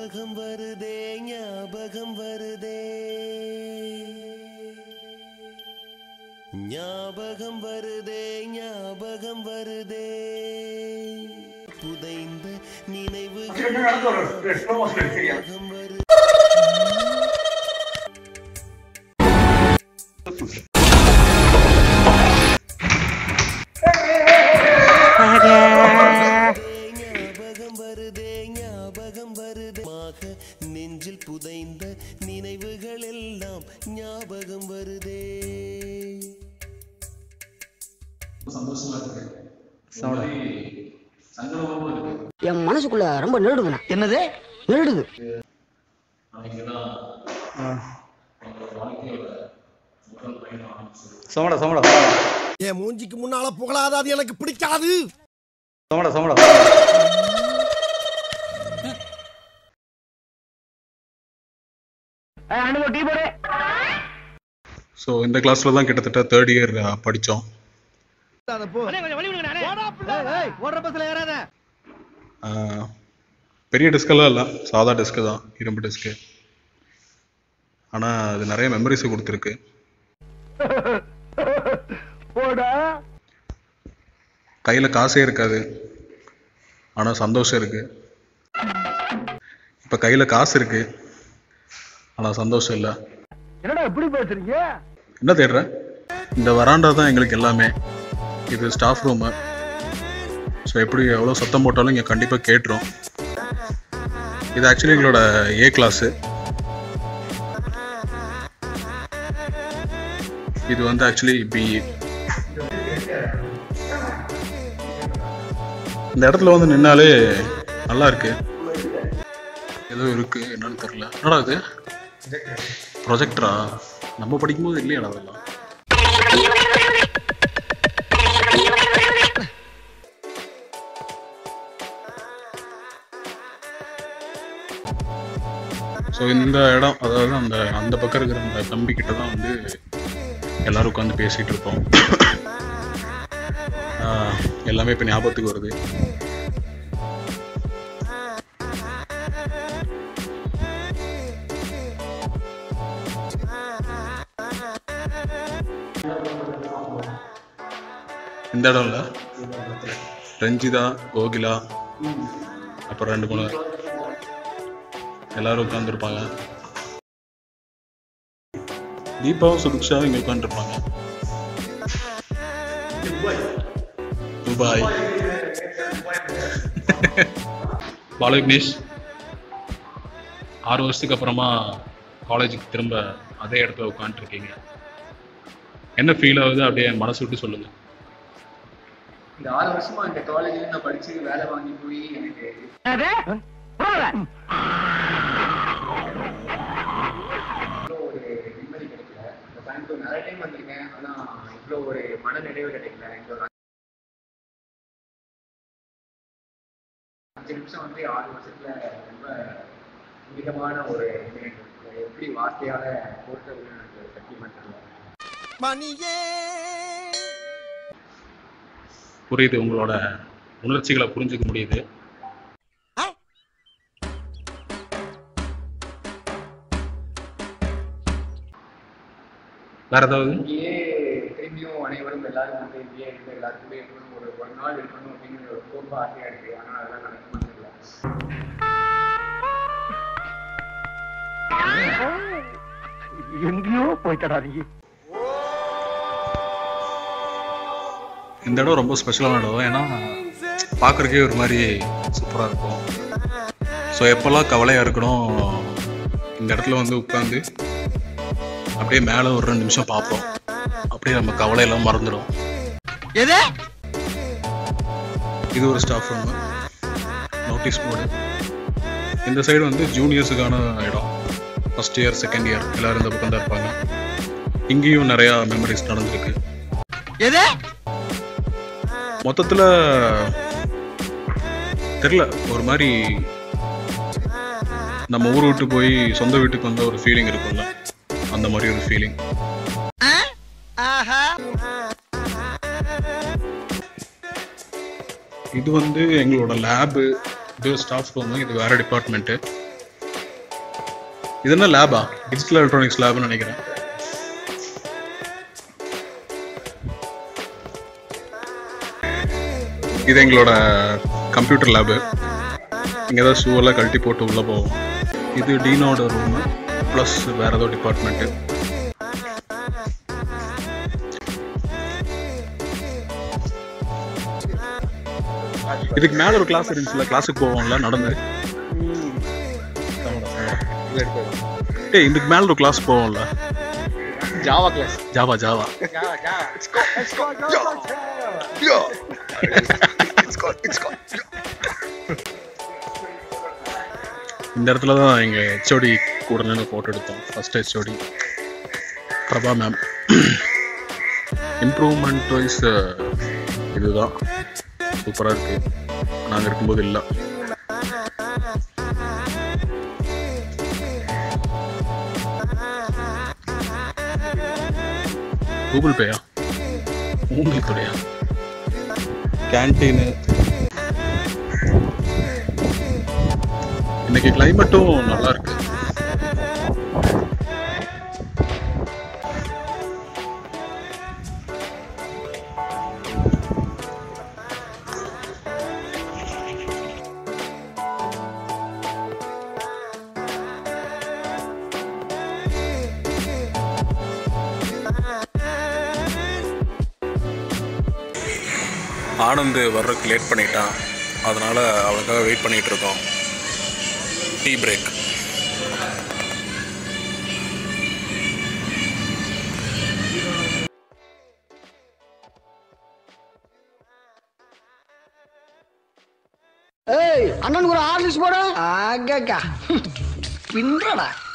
ஞாபகம் வருதே ஞாபகம் வருதே ஞாபகம் வருதே ஞாபகம் வருதே புதைந்த நினைவுகள் ஞாபகம் வருதே ஞாபகம் வருதே ஞாபகம் வருதே மாக நெஞ்சில் புதைந்த நினைவுகள் எல்லாம் ஞாபகம் வருதே சந்தோஷமா இருக்கு ஒரு மாதிரி சங்கடமாவும் இருக்கு என் மனசுக்குள்ள ரொம்ப நெருடுதுண்ணா என்னது நெருடுது அன்னைக்கு தான் உங்களோட வாழ்க்கையோட முதல் பயணம் ஆரம்பிச்சது சமடா சமடா என் மூஞ்சிக்கு முன்னால புகழாத அது எனக்கு பிடிக்காது சமடா சமடா ஸோ இந்த கிளாஸில் தான் கிட்டத்தட்ட தேர்ட் இயர் படித்தோம் பெரிய டெஸ்கெல்லாம் இல்லை சாதா டெஸ்க்கு தான் இரும்பு டெஸ்க்கு ஆனால் அது நிறைய மெமரிஸை கொடுத்துருக்கு கையில் காசே இருக்காது ஆனால் சந்தோஷம் இருக்கு இப்போ கையில் காசு இருக்கு ஆனால் சந்தோஷம் இல்லை என்ன தேடுற இந்த வராண்டா தான் எங்களுக்கு எல்லாமே இது ஸ்டாஃப் ரூமு ஸோ எப்படி எவ்வளோ சத்தம் போட்டாலும் இங்கே கண்டிப்பாக கேட்டுரும் இது ஆக்சுவலி எங்களோட ஏ கிளாஸு இது வந்து ஆக்சுவலி பிஇ இந்த இடத்துல வந்து நின்னாலே நல்லா இருக்கு ஏதோ இருக்கு என்னன்னு தெரியல என்னடா இது ப்ரொஜெக்டரா நம்ம படிக்கும்போது இல்லையாடா அதெல்லாம் ஸோ இந்த இடம் அதாவது அந்த அந்த பக்கம் இருக்கிற அந்த கம்பி கிட்ட தான் வந்து எல்லாரும் உட்காந்து பேசிட்டு இருப்போம் ஆஹ், எல்லாமே இப்போ ஞாபகத்துக்கு வருது இந்த இடம் இல்லை ரஞ்சிதா கோகிலா அப்புறம் ரெண்டு மூணு எல்லாரும் உட்காந்துருப்பாங்க தீபாவும் சுபிக்ஷாவும் இங்கே உட்காந்துருப்பாங்க துபாய் பால விக்னேஷ் ஆறு வருஷத்துக்கு அப்புறமா காலேஜுக்கு திரும்ப அதே இடத்துல உட்காந்துருக்கீங்க என்ன ஃபீல் ஆகுது அப்படியே மனசு விட்டு சொல்லுங்க இந்த ஆறு வருஷமா இந்த காலேஜ்ல நான் படிச்சு வேலை வாங்கி போய் எனக்கு இவ்வளோ ஒரு நிம்மதி கிடைக்கல இந்த கோயம்புத்தூர் நிறைய டைம் வந்திருக்கேன் ஆனா இவ்வளோ ஒரு மன நிறைவு கிடைக்கல இந்த ஒரு அஞ்சு நிமிஷம் வந்து ஆறு வருஷத்துல ரொம்ப புனிதமான ஒரு நினைவு. இதை எப்படி வார்த்தையால போட்டுறதுன்னு எனக்கு சத்தியமா தெரியல மணியே புரியுது உங்களோட உணர்ச்சிகளை புரிஞ்சுக்க முடியுது வேற ஏதாவது இங்கேயே திரும்பியும் அனைவரும் எல்லாரும் வந்து இங்கேயே இருந்து எல்லாருக்குமே இருக்கணும் ஒரு ஒரு நாள் இருக்கணும் அப்படிங்கிற ஒரு ரொம்ப ஆசையா இருக்கு ஆனா அதெல்லாம் நடக்குமா தெரியல எங்கேயோ போயிட்டடா நீ இந்த இடம் ரொம்ப ஸ்பெஷலான இடம் ஏன்னா பார்க்குறக்கே ஒரு மாதிரி சூப்பராக இருக்கும் ஸோ எப்போல்லாம் கவலையாக இருக்கணும் இந்த இடத்துல வந்து உட்காந்து அப்படியே மேலே ஒரு ரெண்டு நிமிஷம் பார்ப்போம் அப்படியே நம்ம கவலையெல்லாம் மறந்துடும் எது இது ஒரு ஸ்டாஃப் ரூம் நோட்டீஸ் போர்டு இந்த சைடு வந்து ஜூனியர்ஸுக்கான இடம் ஃபர்ஸ்ட் இயர் செகண்ட் இயர் எல்லாரும் இந்த பக்கம் தான் இருப்பாங்க இங்கேயும் நிறையா மெமரிஸ் நடந்திருக்கு எது மொத்தத்தில் தெரில ஒரு மாதிரி நம்ம ஊர் விட்டு போய் சொந்த வீட்டுக்கு வந்த ஒரு ஃபீலிங் இருக்கும்ல அந்த மாதிரி ஒரு ஃபீலிங் ஆஹா இது வந்து எங்களோட லேபு இது ஸ்டாஃப் ரூமு இது வேற டிபார்ட்மெண்ட்டு இது என்ன லேபா டிஜிட்டல் எலக்ட்ரானிக்ஸ் லேப்னு நினைக்கிறேன் இது எங்களோட கம்ப்யூட்டர் லேபு இங்கே தான் ஷூவெல்லாம் கழட்டி போட்டு உள்ளே போவோம் இது டீனோட ரூமு ப்ளஸ் வேறு ஏதோ டிபார்ட்மெண்ட்டு இதுக்கு மேலே ஒரு கிளாஸ் இருந்துச்சுல கிளாஸுக்கு போவோம்ல நடந்து ஏய் இதுக்கு மேலே ஒரு கிளாஸ் போவோம்ல Java class Java Java Java Java இந்த இடத்துல தான் எங்கள் ஹெச்ஓடி கூட நின்று ஃபோட்டோ எடுத்தோம் first HOD Prabha ma'am improvement wise இதுதான் சூப்பராக இருக்குது நாங்கள் இருக்கும்போது இல்லை கூகுள் பேயா கூகுள் பேயா கேன்டீனு இன்னைக்கு கிளைமேட்டும் நல்லா இருக்கு ஆனந்த் வர்றதுக்கு லேட் பண்ணிட்டான் அதனால அவனுக்காக வெயிட் பண்ணிட்டு இருக்கோம் டீ பிரேக் ஏய் அண்ணனுக்கு ஒரு ஆர்லிஸ் போட ஆகக்கா பின்றடா